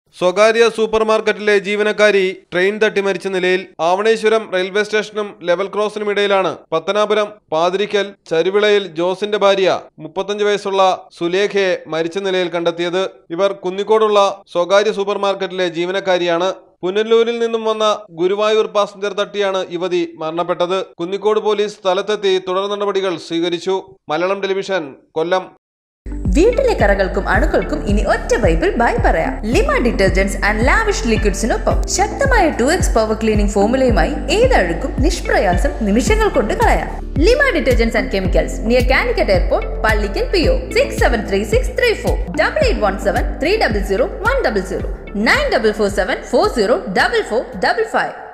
സ്വകാര്യ സൂപ്പർ മാർക്കറ്റിലെ ജീവനക്കാരി ട്രെയിൻ തട്ടി മരിച്ച നിലയിൽ ആവണേശ്വരം റെയിൽവേ സ്റ്റേഷനും ലെവൽ ക്രോസിനുമിടയിലാണ് പത്തനാപുരം പാതിരിക്കൽ ചരുവിളയിൽ ജോസിന്റെ ഭാര്യ മുപ്പത്തഞ്ച് വയസ്സുള്ള സുലേഖയെ മരിച്ച നിലയിൽ കണ്ടെത്തിയത് ഇവർ കുന്നിക്കോടുള്ള സ്വകാര്യ സൂപ്പർ മാർക്കറ്റിലെ ജീവനക്കാരിയാണ് പുനലൂരിൽ നിന്നും വന്ന ഗുരുവായൂർ പാസഞ്ചർ തട്ടിയാണ് യുവതി മരണപ്പെട്ടത് കുന്നിക്കോട് പോലീസ് സ്ഥലത്തെത്തി തുടർ നടപടികൾ സ്വീകരിച്ചു മലയാളം ടെലിവിഷൻ കൊല്ലം വീട്ടിലെ കറകൾക്കും അണുക്കൾക്കും ഇനി ഒറ്റ പൈപ്പിൽ ബൈ പറയാം ലിമ ഡിറ്റർജന്റ്സ് ആൻഡ് ലാവിഷ് ലിക്വിഡ്സിനൊപ്പം ശക്തമായ ടു എക്സ് പവർ ക്ലീനിംഗ് ഫോമുലയുമായി ഏതഴുക്കും നിഷ്പ്രയാസം നിമിഷങ്ങൾ കൊണ്ട് കളയാം Lima detergents and chemicals near Calicut airport Pallikkal P O six seven three six three four double eight one seven three double zero one double zero nine double four seven four zero double four double five